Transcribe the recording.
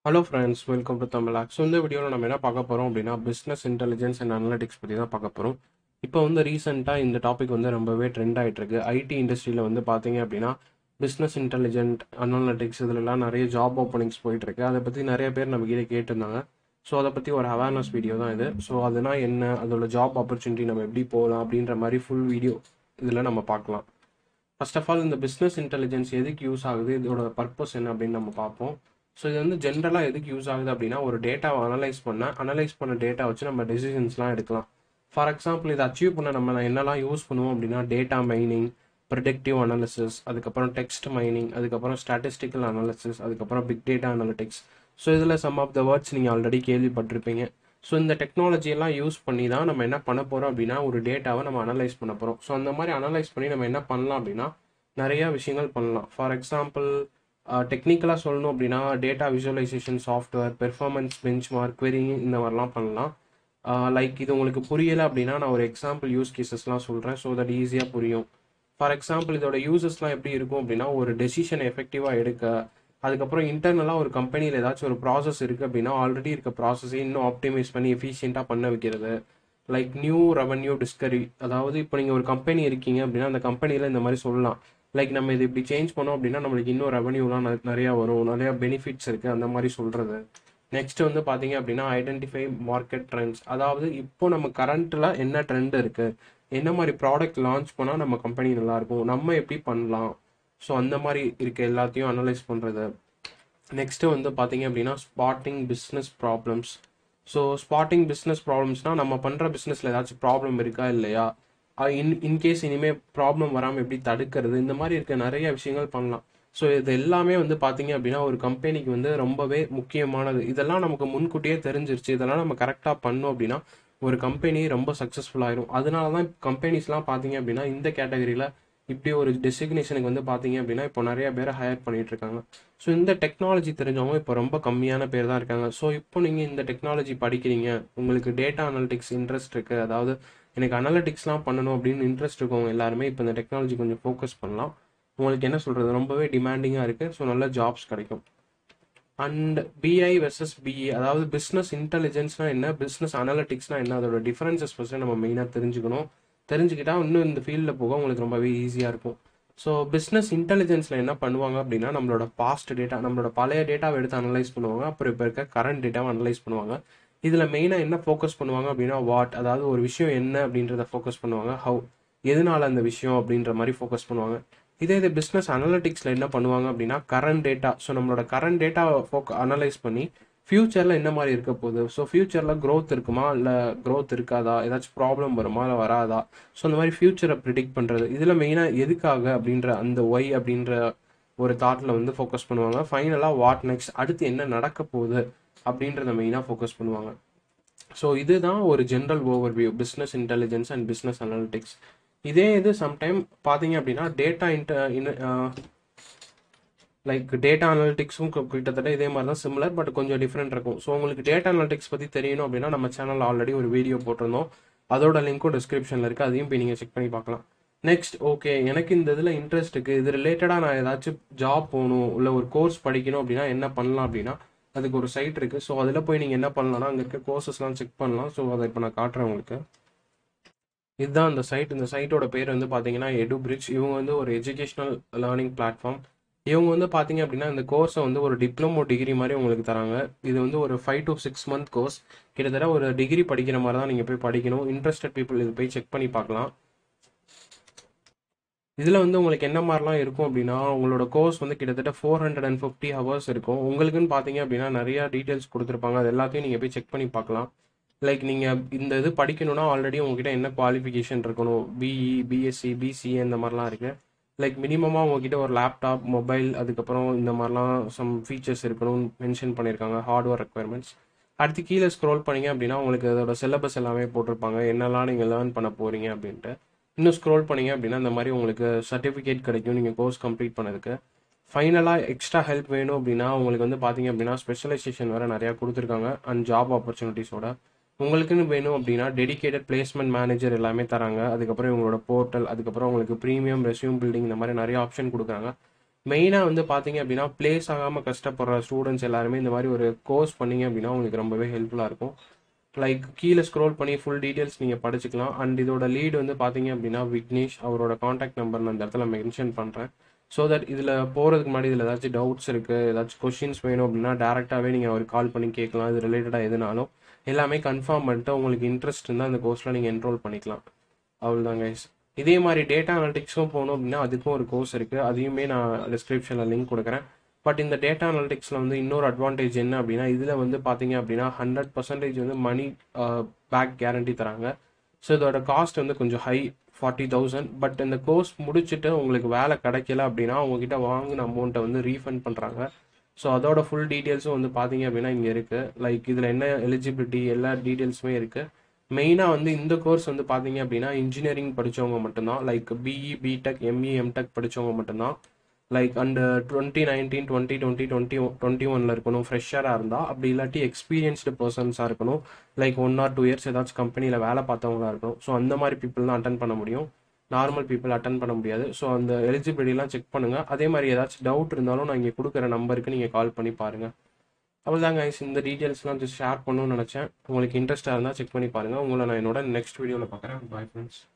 hello friends welcome to Tamil so இந்த வீடியோவில் நம்ம என்ன பார்க்க போகிறோம் அப்படின்னா பிஸ்னஸ் இன்டெலிஜென்ஸ் அண்ட் அனலிட்டிக்ஸ் பற்றி தான் பார்க்க போகிறோம் இப்போ வந்து ரீசெண்டாக இந்த டாபிக் வந்து ரொம்பவே ட்ரெண்ட் ஆகிட்டு இருக்கு ஐடி இண்டஸ்ட்ரியில் வந்து பார்த்தீங்க அப்படின்னா பிஸ்னஸ் இன்டெலிஜென்ட் அனலிட்டிக்ஸ் இதுலலாம் நிறைய ஜாப் ஓப்பனிங்ஸ் போயிட்டு இருக்கு அதை பற்றி நிறைய பேர் நம்ம கிட்ட கேட்டிருந்தாங்க ஸோ அதை பற்றி ஒரு அவேர்னஸ் வீடியோ தான் இது ஸோ அதுனா என்ன அதோட ஜாப் ஆப்பர்ச்சுனிட்டி நம்ம எப்படி போகலாம் அப்படின்ற மாதிரி ஃபுல் வீடியோ இதில் நம்ம பார்க்கலாம் ஃபர்ஸ்ட் ஆஃப் ஆல் இந்த பிஸ்னஸ் இன்டெலிஜென்ஸ் எதுக்கு யூஸ் ஆகுது இதோட பர்பஸ் என்ன அப்படின்னு நம்ம பார்ப்போம் ஸோ இது வந்து ஜென்ரலாக எதுக்கு யூஸ் ஆகுது அப்படின்னா ஒரு டேட்டாவை அனலைஸ் பண்ண அனலைஸ் பண்ண டேட்டா வச்சு நம்ம டெசிஷன்ஸ்லாம் எடுக்கலாம் ஃபார் எக்ஸாம்பிள் இதை அச்சீவ் பண்ண நம்ம என்னெல்லாம் யூஸ் பண்ணுவோம் அப்படின்னா டேட்டா மைனிங் ப்ரிடிக்டிவ் அனாலிசிஸ் அதுக்கப்புறம் டெக்ஸ்ட் மைனிங் அதுக்கப்புறம் ஸ்டாட்டிஸ்டிக்கல் அனாலிசிஸ் அதுக்கப்புறம் பிக் டேட்டா அனாலிட்டிக்ஸ் ஸோ இதில் சம் ஆஃப் த வேர்ட்ஸ் நீங்கள் ஆல்ரெடி கேள்விப்பட்டிருப்பீங்க ஸோ இந்த டெக்னாலஜி எல்லாம் யூஸ் பண்ணி தான் நம்ம என்ன பண்ண போகிறோம் அப்படின்னா ஒரு டேட்டாவை நம்ம அனலைஸ் பண்ண போகிறோம் ஸோ அந்த மாதிரி அனலைஸ் பண்ணி நம்ம என்ன பண்ணலாம் அப்படின்னா நிறைய விஷயங்கள் பண்ணலாம் ஃபார் எக்ஸாம்பிள் டெக்னிக்கலாக சொல்லணும் அப்படின்னா data visualization software performance benchmark querying இந்த மாதிரிலாம் பண்ணலாம் லைக் இது உங்களுக்கு புரியலை அப்படின்னா நான் ஒரு எக்ஸாம்பிள் யூஸ் கேசஸ்லாம் சொல்கிறேன் ஸோ தட் ஈஸியாக புரியும் ஃபார் எக்ஸாம்பிள் இதோட யூசஸ்லாம் எப்படி இருக்கும் அப்படின்னா ஒரு டெசிஷன் எஃபெக்டிவாக எடுக்க அதுக்கப்புறம் இன்டர்னலாக ஒரு கம்பெனியில் ஏதாச்சும் ஒரு ப்ராசஸ் இருக்குது அப்படின்னா ஆல்ரெடி இருக்க ப்ராசஸை இன்னும் ஆப்டிமைஸ் பண்ணி எஃபிஷியண்ட்டாக பண்ண வைக்கிறது லைக் நியூ ரெவன்யூ டிஸ்கரி அதாவது இப்போ நீங்கள் ஒரு கம்பெனி இருக்கீங்க அப்படின்னா அந்த கம்பெனியில் இந்த மாதிரி சொல்லலாம் லைக் நம்ம இது இப்படி சேஞ்ச் பண்ணோம் அப்படின்னா நம்மளுக்கு இன்னும் ரெவன்யூலாம் நிறையா வரும் நிறையா பெனிஃபிட்ஸ் இருக்குது அந்த மாதிரி சொல்கிறது நெக்ஸ்ட் வந்து பார்த்தீங்க அப்படின்னா ஐடென்டிஃபை மார்க்கெட் ட்ரெண்ட்ஸ் அதாவது இப்போ நம்ம கரண்ட்டில் என்ன ட்ரெண்ட் இருக்குது என்ன மாதிரி ப்ராடக்ட் லான்ச் பண்ணால் நம்ம கம்பெனி நல்லாயிருக்கும் நம்ம எப்படி பண்ணலாம் ஸோ அந்த மாதிரி இருக்க எல்லாத்தையும் அனலைஸ் பண்ணுறது நெக்ஸ்ட்டு வந்து பார்த்தீங்க அப்படின்னா spotting business problems so spotting business ப்ராப்ளம்ஸ்னால் நம்ம பண்ணுற பிஸ்னஸில் ஏதாச்சும் ப்ராப்ளம் இருக்கா இல்லையா இன் இன்கேஸ் இனிமேல் ப்ராப்ளம் வராமல் எப்படி தடுக்கிறது இந்த மாதிரி இருக்க நிறைய விஷயங்கள் பண்ணலாம் ஸோ இது எல்லாமே வந்து பார்த்தீங்க அப்படின்னா ஒரு கம்பெனிக்கு வந்து ரொம்பவே முக்கியமானது இதெல்லாம் நமக்கு முன்கூட்டியே தெரிஞ்சிருச்சு இதெல்லாம் நம்ம கரெக்டாக பண்ணோம் அப்படின்னா ஒரு கம்பெனி ரொம்ப சக்ஸஸ்ஃபுல் ஆயிரும் அதனால தான் கம்பெனிஸ்லாம் பார்த்தீங்க அப்படின்னா இந்த கேட்டகரியில் இப்படி ஒரு டெசிக்னேஷனுக்கு வந்து பார்த்தீங்க அப்படின்னா இப்போ நிறைய பேரை ஹையர் பண்ணிட்டு இருக்காங்க ஸோ இந்த டெக்னாலஜி தெரிஞ்சவங்க இப்போ ரொம்ப கம்மியான பேர் தான் இருக்காங்க ஸோ இப்போ நீங்கள் இந்த டெக்னாலஜி படிக்கிறீங்க உங்களுக்கு டேட்டா அனாலிட்டிக்ஸ் இன்ட்ரெஸ்ட் இருக்குது அதாவது எனக்கு அனாலிட்டிக்ஸ்லாம் பண்ணணும் அப்படின்னு இன்ட்ரெஸ்ட் இருக்கவங்க எல்லாருமே இப்போ இந்த டெக்னாலஜி கொஞ்சம் ஃபோக்கஸ் பண்ணலாம் உங்களுக்கு என்ன சொல்கிறது ரொம்பவே டிமாண்டிங்காக இருக்குது ஸோ நல்ல ஜாப்ஸ் கிடைக்கும் அண்ட் பிஐ வெர்சஸ் பிஇ அதாவது பிஸ்னஸ் இன்டெலிஜென்ஸ்னா என்ன பிஸ்னஸ் அனாலிட்டிக்ஸ்னா என்ன அதோட டிஃபரன்சஸ் ஃபஸ்ட்டு நம்ம மெயினாக தெரிஞ்சுக்கணும் தெரிஞ்சுக்கிட்டா இன்னும் இந்த ஃபீல்டில் போக உங்களுக்கு ரொம்பவே ஈஸியாக இருக்கும் ஸோ பிஸ்னஸ் இன்டெலிஜென்ஸில் என்ன பண்ணுவாங்க அப்படின்னா நம்மளோட பாஸ்ட் டேட்டா நம்மளோட பழைய டேட்டாவை எடுத்து அனலைஸ் பண்ணுவாங்க அப்புறம் இப்போ இருக்க கரண்ட் டேட்டாவை அனலைஸ் பண்ணுவாங்க இதில் மெயினாக என்ன ஃபோக்கஸ் பண்ணுவாங்க அப்படின்னா வாட் அதாவது ஒரு விஷயம் என்ன அப்படின்றத ஃபோக்கஸ் பண்ணுவாங்க ஹவு எதனால அந்த விஷயம் அப்படின்ற மாதிரி ஃபோக்கஸ் பண்ணுவாங்க இதே இது பிஸ்னஸ் அனலிட்டிக்ஸில் என்ன பண்ணுவாங்க அப்படின்னா கரண்ட் டேட்டா ஸோ நம்மளோட கரண்ட் டேட்டாவை ஃபோக் அனலைஸ் பண்ணி ஃப்யூச்சரில் என்ன மாதிரி இருக்க போகுது ஸோ ஃப்யூச்சரில் க்ரோத் இருக்குமா இல்லை க்ரோத் இருக்காதா ஏதாச்சும் ப்ராப்ளம் வருமா இல்லை வராதா ஸோ அந்த மாதிரி ஃப்யூச்சரை ப்ரிடிக்ட் பண்ணுறது இதில் மெயினாக எதுக்காக அப்படின்ற அந்த ஒய் அப்படின்ற ஒரு தாட்டில் வந்து ஃபோக்கஸ் பண்ணுவாங்க ஃபைனலாக வாட் நெக்ஸ்ட் அடுத்து என்ன நடக்க போகுது அப்படின்றத மெயினாக ஃபோக்கஸ் பண்ணுவாங்க ஸோ இதுதான் ஒரு general overview business intelligence and business analytics இதே இது சம்டைம் பார்த்தீங்க அப்படின்னா டேட்டா இன்ட லைக் டேட்டா அனாலிட்டிக்ஸும் கிட்டத்தட்ட இதே மாதிரி தான் சிமிலர் பட் கொஞ்சம் டிஃப்ரெண்ட் இருக்கும் ஸோ உங்களுக்கு டேட்டா அனாலிட்டிக்ஸ் பற்றி தெரியணும் அப்படின்னா நம்ம சேனலில் ஆல்ரெடி ஒரு வீடியோ போட்டிருந்தோம் அதோட லிங்க்கும் டிஸ்கிரிப்ஷனில் இருக்குது அதையும் போய் நீங்கள் செக் பண்ணி பார்க்கலாம் நெக்ஸ்ட் ஓகே எனக்கு இந்த இதில் இன்ட்ரெஸ்ட் இருக்குது இது ரிலேட்டடாக நான் ஏதாச்சும் ஜாப் போகணும் இல்லை ஒரு கோர்ஸ் படிக்கணும் அப்படின்னா என்ன பண்ணலாம் அப்படின்னா அதுக்கு ஒரு சைட் இருக்குது ஸோ அதில் போய் நீங்கள் என்ன பண்ணலாம்னா அங்கே இருக்க கோர்சஸ்லாம் செக் பண்ணலாம் ஸோ அதை இப்போ நான் காட்டுறேன் உங்களுக்கு இதுதான் அந்த சைட் இந்த சைட்டோட பேர் வந்து பார்த்தீங்கன்னா எடு பிரிட்ஜ் இவங்க வந்து ஒரு எஜுகேஷனல் லேர்னிங் பிளாட்ஃபார்ம் இவங்க வந்து பார்த்தீங்க அப்படின்னா இந்த கோர்ஸை வந்து ஒரு டிப்ளமோ டிகிரி மாதிரி உங்களுக்கு தராங்க இது வந்து ஒரு five to six month course கிட்டத்தட்ட ஒரு டிகிரி படிக்கிற மாதிரி தான் நீங்கள் போய் படிக்கணும் இன்ட்ரெஸ்டட் பீப்புள் இது போய் செக் பண்ணி பார்க்கலாம் இதில் வந்து உங்களுக்கு என்ன மாதிரிலாம் இருக்கும் அப்படின்னா உங்களோட கோர்ஸ் வந்து கிட்டத்தட்ட four hundred and fifty hours இருக்கும் உங்களுக்குன்னு பார்த்தீங்க அப்படின்னா நிறையா டீட்டெயில்ஸ் கொடுத்துருப்பாங்க அது எல்லாத்தையும் நீங்கள் போய் செக் பண்ணி பார்க்கலாம் லைக் நீங்கள் இந்த இது படிக்கணும்னா ஆல்ரெடி உங்ககிட்ட என்ன குவாலிஃபிகேஷன் இருக்கணும் பிஇ பிஎஸ்சி பிசிஏ இந்த மாதிரிலாம் இருக்குது லைக் மினிமமாக உங்ககிட்ட ஒரு லேப்டாப் மொபைல் அதுக்கப்புறம் இந்த மாதிரிலாம் சம் ஃபீச்சர்ஸ் இருக்கணும்னு மென்ஷன் பண்ணியிருக்காங்க ஹார்ட்வேர் ரெக்குயர்மெண்ட்ஸ் அடுத்து கீழே ஸ்க்ரோல் பண்ணிங்க அப்படின்னா உங்களுக்கு அதோட சிலபஸ் எல்லாமே போட்டிருப்பாங்க என்னெல்லாம் நீங்கள் லேர்ன் பண்ண போகிறீங்க அப்படின்ட்டு இன்னும் ஸ்க்ரோல் பண்ணிங்க அப்படின்னா இந்த மாதிரி உங்களுக்கு சர்டிஃபிகேட் கிடைக்கும் நீங்கள் கோர்ஸ் கம்ப்ளீட் பண்ணதுக்கு ஃபைனலாக எக்ஸ்ட்ரா ஹெல்ப் வேணும் அப்படின்னா உங்களுக்கு வந்து பார்த்தீங்க அப்படின்னா ஸ்பெஷலைசேஷன் வேறு நிறையா கொடுத்துருக்காங்க அண்ட் ஜாப் ஆப்பர்ச்சுனிட்டிஸோட உங்களுக்குன்னு வேணும் அப்படின்னா டெடிகேட்டட் பிளேஸ்மெண்ட் மேனேஜர் எல்லாமே தராங்க அதுக்கப்புறம் இவங்களோட போர்ட்டல் அதுக்கப்புறம் உங்களுக்கு ப்ரீமியம் ரெஸ்யூம் பில்டிங் இந்த மாதிரி நிறைய ஆப்ஷன் கொடுக்குறாங்க மெயினாக வந்து பார்த்தீங்க அப்படின்னா ப்ளேஸ் ஆகாமல் கஷ்டப்படுற ஸ்டூடெண்ட்ஸ் எல்லாருமே இந்த மாதிரி ஒரு கோர்ஸ் பண்ணீங்க அப்படின்னா உங்களுக்கு ரொம்பவே ஹெல்ப்ஃபுல்லாக இருக்கும் லைக் கீழே ஸ்க்ரோல் பண்ணி ஃபுல் டீட்டெயில்ஸ் நீங்கள் படிச்சுக்கலாம் அண்ட் இதோட லீடு வந்து பார்த்தீங்க அப்படின்னா விக்னேஷ் அவரோட காண்டாக்ட் நம்பர் நான் இந்த இடத்துல மென்ஷன் பண்ணுறேன் ஸோ தட் இதில் போகிறதுக்கு முன்னாடி இதில் ஏதாச்சும் டவுட்ஸ் இருக்குது ஏதாச்சும் கொஷின்ஸ் வேணும் அப்படின்னா டேரெக்டாகவே நீங்கள் அவர் கால் பண்ணி கேட்கலாம் இது ரிலேட்டடாக எதுனாலும் எல்லாமே கன்ஃபார்ம் பண்ணிட்டு உங்களுக்கு இன்ட்ரெஸ்ட் இருந்தால் அந்த கோர்ஸில் நீங்கள் என்ரோல் பண்ணிக்கலாம் அவ்வளோதான் கைஸ் இதே மாதிரி டேட்டா அனலிட்டிக்ஸும் போகணும் அப்படின்னா அதுக்கும் ஒரு கோர்ஸ் இருக்குது அதையுமே நான் டிஸ்கிரிப்ஷனில் லிங்க் கொடுக்குறேன் பட் இந்த டேட்டா அனலிட்டிக்ஸில் வந்து இன்னொரு அட்வான்டேஜ் என்ன அப்படின்னா இதில் வந்து பார்த்தீங்க அப்படின்னா ஹண்ட்ரட் பர்சன்டேஜ் வந்து மணி பேக் கேரண்டி தராங்க ஸோ இதோட காஸ்ட் வந்து கொஞ்சம் ஹை ஃபார்ட்டி தௌசண்ட் பட் இந்த கோர்ஸ் முடிச்சுட்டு உங்களுக்கு வேலை கிடைக்கல அப்படின்னா உங்ககிட்ட வாங்கின அமௌண்ட்டை வந்து ரீஃபண்ட் பண்ணுறாங்க ஸோ அதோட ஃபுல் டீட்டெயில்ஸும் வந்து பார்த்தீங்க அப்படின்னா இங்கே இருக்குது லைக் இதில் என்ன எலிஜிபிலிட்டி எல்லா டீட்டெயில்ஸுமே இருக்குது மெயினாக வந்து இந்த கோர்ஸ் வந்து பார்த்தீங்க அப்படின்னா இன்ஜினியரிங் படித்தவங்க மட்டும்தான் like BE BTech ME MTech படித்தவங்க மட்டும்தான் like and twenty nineteen twenty twenty twenty twenty ஒனில் இருக்கணும் ஃப்ரெஷராக இருந்தால் அப்படி இல்லாட்டி எக்ஸ்பீரியன்ஸ்டு பர்சன்ஸாக இருக்கணும் like one or two years ஏதாச்சும் கம்பெனியில் வேலை பார்த்தவங்களா இருக்கணும் ஸோ அந்த மாதிரி பீப்புள் தான் அட்டன் பண்ண முடியும் நார்மல் பீப்புள் அட்டன் பண்ண முடியாது ஸோ அந்த எலிஜிபிலிட்டிலாம் செக் பண்ணுங்கள் அதே மாதிரி ஏதாச்சும் டவுட் இருந்தாலும் நான் இங்கே கொடுக்குற நம்பருக்கு நீங்கள் கால் பண்ணி பாருங்கள் அவ்வளோதாங்க guys இந்த டீட்டெயில்ஸ்லாம் ஜஸ்ட் ஷேர் பண்ணணும்னு நினச்சேன் உங்களுக்கு இன்ட்ரெஸ்ட்டாக இருந்தால் செக் பண்ணி பாருங்கள் உங்களை நான் என்னோட நெக்ஸ்ட் வீடியோவில் பார்க்குறேன் பாய் ஃப்ரெண்ட்ஸ்